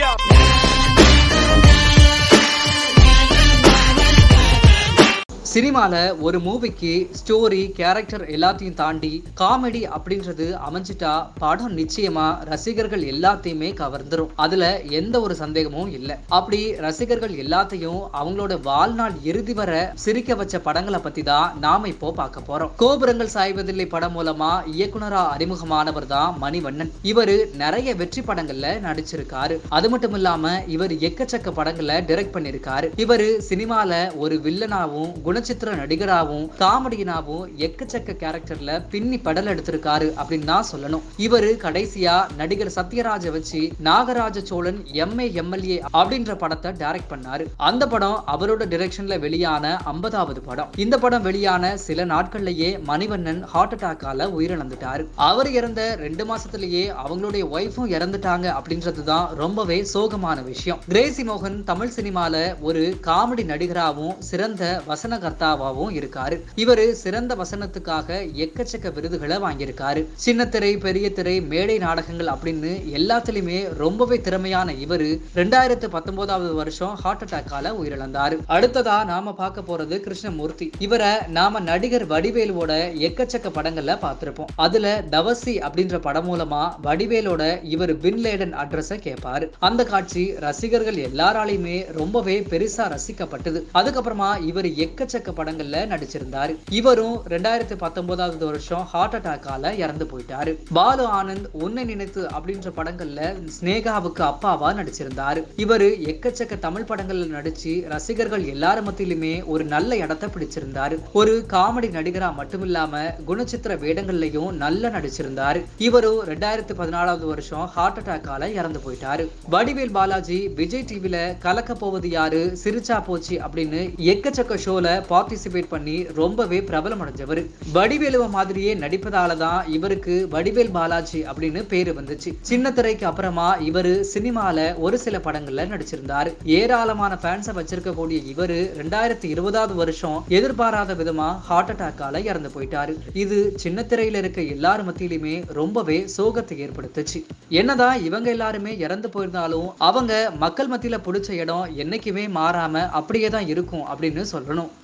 சினிமால ஒரு மூவிக்கு ஸ்டோரி கேரக்டர் எல்லாத்தையும் தாண்டி காமெடி அப்படின்றது அமைஞ்சிட்டா படம் நிச்சயமா ரசிகர்கள் எல்லாத்தையுமே கவர்ந்துரும் அதுல எந்த ஒரு சந்தேகமும் இல்லை அப்படி ரசிகர்கள் எல்லாத்தையும் அவங்களோட வாழ்நாள் இறுதி வர சிரிக்க வச்ச படங்களை பத்தி தான் நாம இப்போ பார்க்க போறோம் கோபுரங்கள் சாய்வதில்லை படம் மூலமா இயக்குனரா அறிமுகமானவர் தான் மணிவண்ணன் இவரு நிறைய வெற்றி படங்கள்ல நடிச்சிருக்காரு அது மட்டும் இல்லாம இவர் எக்கச்சக்க படங்களை டைரக்ட் பண்ணிருக்காரு இவரு சினிமால ஒரு வில்லனாவும் குணச்சித்திர நடிகராகவும் காமெடியனாவும் எக்கச்சக்க கேரக்டர்ல பின்னி படல் எடுத்திருக்காரு அப்படின்னு தான் சொல்லணும் இவரு கடைசியா நடிகர் சத்யராஜ வச்சு நாகராஜ சோழன் எம்ஏ எம்எல்ஏ அப்படின்ற படத்தை டைரக்ட் பண்ணாரு அந்த படம் அவரோட டிரெக்ஷன்ல வெளியான ஐம்பதாவது படம் இந்த படம் வெளியான சில நாட்கள்லயே மணிவண்ணன் ஹார்ட் அட்டாக்கால உயிரிழந்துட்டாரு அவர் இறந்த ரெண்டு மாசத்திலேயே அவங்களுடைய ஒய்ஃபும் இறந்துட்டாங்க அப்படின்றது தான் ரொம்பவே சோகமான விஷயம் கிரேசி மோகன் தமிழ் சினிமால ஒரு காமெடி நடிகராகவும் சிறந்த வசனகர்த்தாவாகவும் இருக்காரு இவரு சிறந்த வசனத்துக்காக எக்கச்சக்க விருதுகளை வாங்கியிருக்காரு சின்ன திரை பெரிய திரை மேடை நாடகங்கள் அப்படின்னு எல்லாத்துலயுமே ரொம்பவே திறமையான இவரு ரெண்டாயிரத்து பத்தொன்பதாவது வருஷம் ஹார்ட் அட்டாக்கால உயிரிழந்தாரு அடுத்ததா நாம பார்க்க போறது கிருஷ்ணமூர்த்தி இவரை நாம நடிகர் வடிவேலுவோட எக்கச்சக்க படங்கள்ல பார்த்திருப்போம் அதுல தவசி அப்படின்ற படம் மூலமா வடிவேலோட இவர் பின்லேடன் அட்ரஸ கேட்பாரு அந்த காட்சி ரசிகர்கள் எல்லாராலையுமே ரொம்பவே பெருசா ரசிக்கப்பட்டது அதுக்கப்புறமா இவர் எக்கச்சக்க படங்கள்ல நடிச்சிருந்தாரு இவரும் ரெண்டாயிரத்தி பத்தொன்பதாவது வருஷம் ஹார்ட் அட்டாக்கால இறந்து போயிட்டாரு பாலு ஆனந்த் உன்னை நினைத்து அப்படின்ற படங்கள்ல ஸ்னேகாவுக்கு அப்பாவா நடிச்சிருந்தாரு இவரு எக்கச்சக்க தமிழ் படங்கள்ல நடிச்சு ரசிகர்கள் எல்லார் மத்தியிலுமே ஒரு நல்ல இடத்தை பிடிச்சிருந்தாரு ஒரு காமெடி நடிகரா மட்டும் இல்லாம குணச்சித்திர வேடங்கள்லயும் நல்லா நடிச்சிருந்தாரு இவரும் ரெண்டாயிரத்தி பதினாலாவது வருஷம் ஹார்ட் அட்டாக்கால இறந்து போயிட்டாரு வடிவேல் பாலாஜி விஜய் டிவில கலக்க போவது யாரு சிரிச்சா போச்சு அப்படின்னு எக்கச்சக்க ஷோல பார்ட்டிசிபேட் பண்ணி ரொம்பவே பிரபலம் அடைஞ்சவர் வடிவேலுவ மாதிரியே நடிப்பதால தான் இவருக்கு வடிவேல் பாலாஜி அப்படின்னு பேரு வந்துச்சு சின்ன திரைக்கு அப்புறமா இவரு சினிமால ஒரு சில படங்கள்ல நடிச்சிருந்தாரு ஏராளமான ஃபேன்ஸை வச்சிருக்கக்கூடிய இவரு ரெண்டாயிரத்தி இருபதாவது வருஷம் எதிர்பாராத விதமா ஹார்ட் அட்டாக்கால இறந்து போயிட்டாரு இது சின்ன திரையில இருக்க எல்லார் மத்தியிலுமே ரொம்பவே சோகத்தை ஏற்படுத்துச்சு என்னதான் இவங்க எல்லாருமே இறந்து போயிருந்தாலும் அவங்க மக்கள் மத்தியில பிடிச்ச இடம் என்னைக்குமே மாறாம அப்படியே தான் இருக்கும் அப்படின்னு சொல்லணும்